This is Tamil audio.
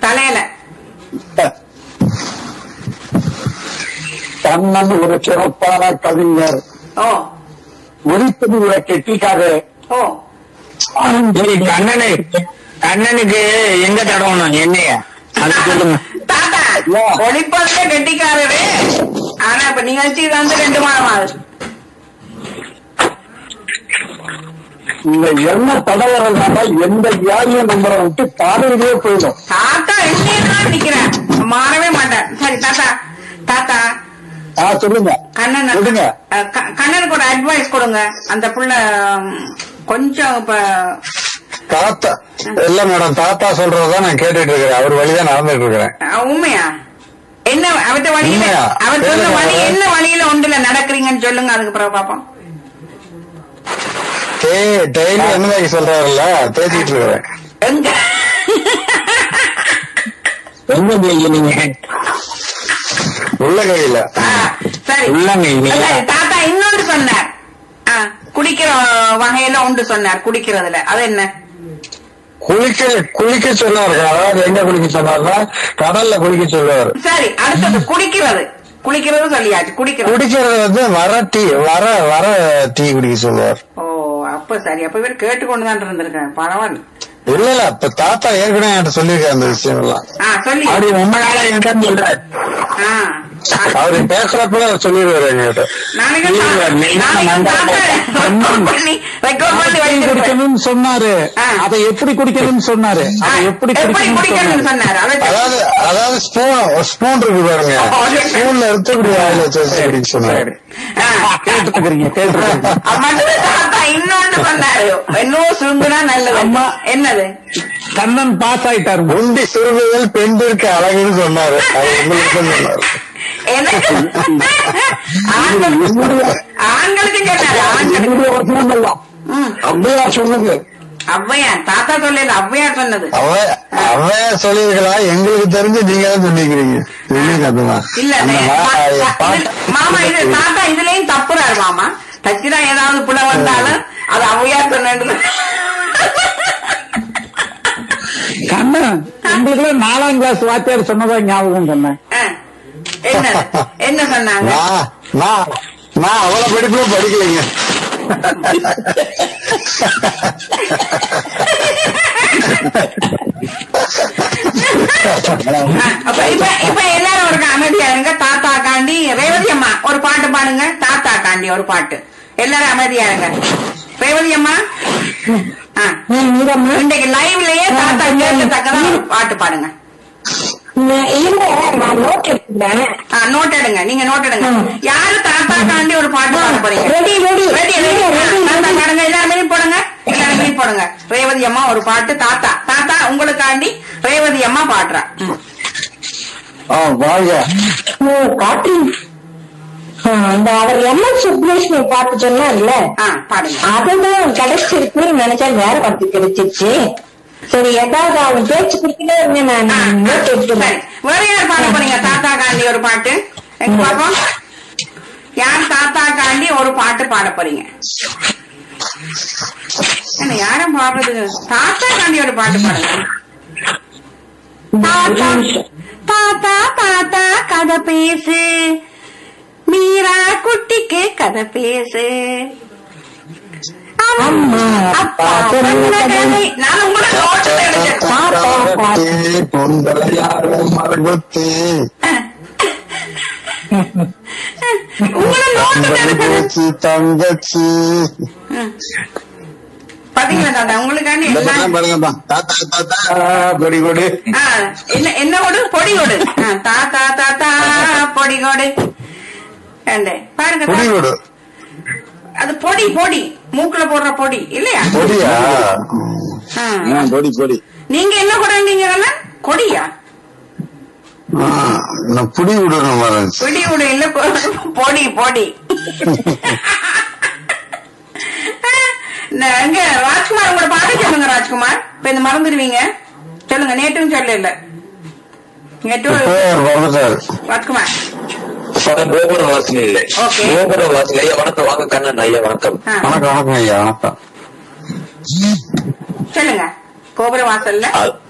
தலையில கண்ணன் ஒரு சிறப்பான கவிஞர் ஓ ஒழிப்பது ஒரு கெட்டிக்காரு ஓ சரி கண்ணனு கண்ணனுக்கு எங்க தடவணும் என்னைய அது சொல்லுங்க தாத்தா ஒளிப்பதுல கெட்டிக்காரரு ஆனா இப்ப நிகழ்ச்சி வந்து ரெண்டு மாதம் ஆகுது இந்த எண்ணெய் தடவறதுனால எந்த வியாதியும் நம்மளை விட்டு பாதையிலே போயிடும் தாத்தா இன்னும் தான் நிக்கிறேன் மாறவே மாட்டேன் சரி தாத்தா தாத்தா ஆ சொல்லுங்க கண்ணன் சொல்லுங்க. அஹ், க- கண்ணனுக்கு ஒரு அட்வைஸ் கொடுங்க அந்த புள்ள உம், கொஞ்சம் இப்ப தாத்தா இல்ல மேடம் தாத்தா சொல்றதுதான் நான் கேட்டுட்டு இருக்கிறேன் அவர் வழிதான் நடந்துட்டு இருக்கிறேன் அஹ், உண்மையா என்ன அவர்ட்ட வழியில உண்மையா? அவர் சொன்ன கேளுங்க. வழி என்ன வழியில ஒன்றுல நடக்கிறீங்கன்னு சொல்லுங்க அதுக்கு பிறகு பாப்போம் டெய்லி என்ன சொல்றாருல்ல தேய்ச்சிட்டு இருக்கிறேன் எங்க எங்க நீங்க உள்ள கையில ஆ, சரி உள்ளங்கையில. சரி, தாத்தா இன்னொன்று சொன்னார் ஆ, குடிக்கிற வகையில ஒன்று சொன்னார் குடிக்கிறதுல அது என்ன குளிக்க குளிக்க சொன்னாரு அதாவது எங்க குளிக்க சொன்னார்னா கடல்ல குளிக்க சொல்லுவாரு சரி அடுத்தது குடிக்கிறது குளிக்கிறது சொல்லியாச்சு குடிக்கிறது குடிக்கிறது வந்து வர டீ வர வர டீ குடிக்க சொல்லுவார் ஓ அப்ப சரி அப்ப இவர் கேட்டுக்கொண்டுதான் இருந்திருக்கேன் பரவாயில்ல இல்ல இல்ல இப்ப தாத்தா ஏற்கனவே என்கிட்ட சொல்லியிருக்காரு அந்த விஷயம் எல்லாம் ஆ சொல்லி அப்படி உண்மையால என்னன்னு சொல்றாரு ஆ அவரு பேசுறப்ப அவர் சொல்லிடுவாரு என்கிட்ட நாளைக்கு இல்ல, தா- நீங்க நாளைக்கு நம்பர் தாத்தா record பண்ணி record பண்ணி வச்சிருப்பேன். குடிக்கணும்னு சொன்னாரு ஆ. அதை எப்படி குடிக்கணும்னு சொன்னாரு ஆ, அதை எப்படி எப்படி குடிக்கணும்னு குடிக்கணும்னு சொன்னாரு அதை அதாவது அதாவது ஸ்பூன் ஸ்பூன் இருக்கு பாருங்க ஸ்பூன்ல எடுத்து இப்படி வாயில வச்சு வச்சு குடிக்க சொன்னாரு ஆ. கேட்டுக்கிறீங்க கேட்டுக்கிறீங்க மட்டும் தாத்தா இன்னொன்னு சொன்னாரு இன்னும் சுருங்குனா நல்லது அம்மா. என்னது கண்ணன் பாஸ் ஆயிட்டாரு உண்டி சுருங்குதல் பெண்பிற்கு அழகுன்னு சொன்னாரு அது உங்களுக்கு சொன்னாரு எனக்கு ஆண்கள்- ஆண்களுக்கு சொன்னாரு ஆண்களுக்கு ம். அப்படியா சொல்லுங்க ஔவையா தாத்தா சொல்லல ஔவையார் சொன்னது அவ அவன் சொல்லியிருக்கலாம் எங்களுக்கு தெரிஞ்சு நீங்க தான் சொல்லிக்கிறீங்க சொல்லிங்க அதுதான் இல்ல அந்த நே- மா- தா- தா- பாட்டு- இது- மாமா இது தாத்தா இதுலயும் தப்புறாரு மாமா தச்சுதான் ஏதாவது புல வந்தாலும் அது ஔவையார் சொன்னது கண்ணன் உங்களுக்கு நாலாம் கிளாஸ் வாத்தியார் சொன்னதா ஞாபகம் சொன்னேன் ஆ. என்ன என்ன சொன்னாங்க நான் நான் நான் அவ்வளவு படிப்புல படிக்கலைங்க அப்ப இப்ப இப்ப எல்லாரும் ஒரு அமைதியா இருங்க தாத்தா காண்டி ரேவதி அம்மா ஒரு பாட்டு பாடுங்க தாத்தா காண்டி ஒரு பாட்டு எல்லாரும் அமைதியா இருங்க ரேவதி அம்மா ஆ. இன்னைக்கு லைவ்லயே தாத்தா கேட்கத்தக்கதான் ஒரு பாட்டு பாடுங்க ஆ, நோட் எடுங்க நீங்க நோட் எடுங்க யாரு தாத்தா காண்டி ஒரு பாட்டு பாட போறீங்க ரெடி ரெடி ரெடி தாத்தா பாடுங்க எல்லாரும் மீறி போடுங்க எல்லாரும் மீறி போடுங்க ரேவதி அம்மா ஒரு பாட்டு தாத்தா தாத்தா உங்களுக்காண்டி ரேவதி அம்மா பாடுறா ம். ஆ வாழ்க காட்டு அந்த அவர் எம்எஸ் சுப்ரேஷ்ணி பார்த்து சொன்னார்ல ஆ பாடுங்க அதுதான் கிடைச்சிருக்குன்னு நினைச்சா வேற பார்த்து கிடைச்சிருச்சு சரி ஏதாவது அவன் பேச்சு கொடுத்துட்டே இருந்தேன் ஆ, நான் நோட் சரி. எடுத்துக்கிறேன் வேற யார் பாட போறீங்க தாத்தா காண்டி ஒரு பாட்டு எங்க பாப்போம் யார் தாத்தா காண்டி ஒரு பாட்டு பாட போறீங்க என்ன யாரும் பாடுறது தாத்தா காண்டி ஒரு பாட்டு பாடுங்க தாத்தா தாத்தா தாத்தா கதை பேசு மீரா குட்டிக்கு கதை பேசு அம்மா, அப்பா அப்பா சொன்ன சொன்ன கதை நான் உங்களை நோட்டு எடுத்தேன் தாத்தா பாட்டு பொந்தலையாரும் மரகுத்தி உங்களை நோட்டு எடுத்தேன் தங்கச்சி தங்கச்சி பாத்தீங்களா தாத்தா உங்களுக்காண்டி எல்லாம் பாருங்கப்பா தாத்தா தாத்தா கொடி கொடி ஆ, என்ன என்ன கொடு பொடி கொடு ஆ, தாத்தா தாத்தா பொடி கொடு கண்டு பாருங்க கொடி தாத்தா. கொடு அது பொடி பொடி மூக்குல போடுற பொடி இல்லையா கொடியா ஆ. கொடி கொடி நீங்க என்ன கொடுங்க கொடியா ஆ, நான் புடி விடணும் மாதிரி பிடி விடு இல்ல பொ- பொடி பொடி இந்த இங்க ராஜ்குமார் உங்களோட பாட்டு சொல்லுங்க ராஜ்குமார் இப்ப இந்த மறந்துடுவீங்க சொல்லுங்க நேற்றும் சொல்ல இல்ல நேற்று வந்துட்டாரு ராஜ்குமார் கோபுர வாசல் இல்லை Okay. கோபுர வாசல் ஐயா வணக்கம் வாங்க கண்ணன் ஐயா வணக்கம் ஆ, வணக்கம் வணக்கம் ஐயா வணக்கம் சொல்லுங்க கோபுர வாசல்ல அ-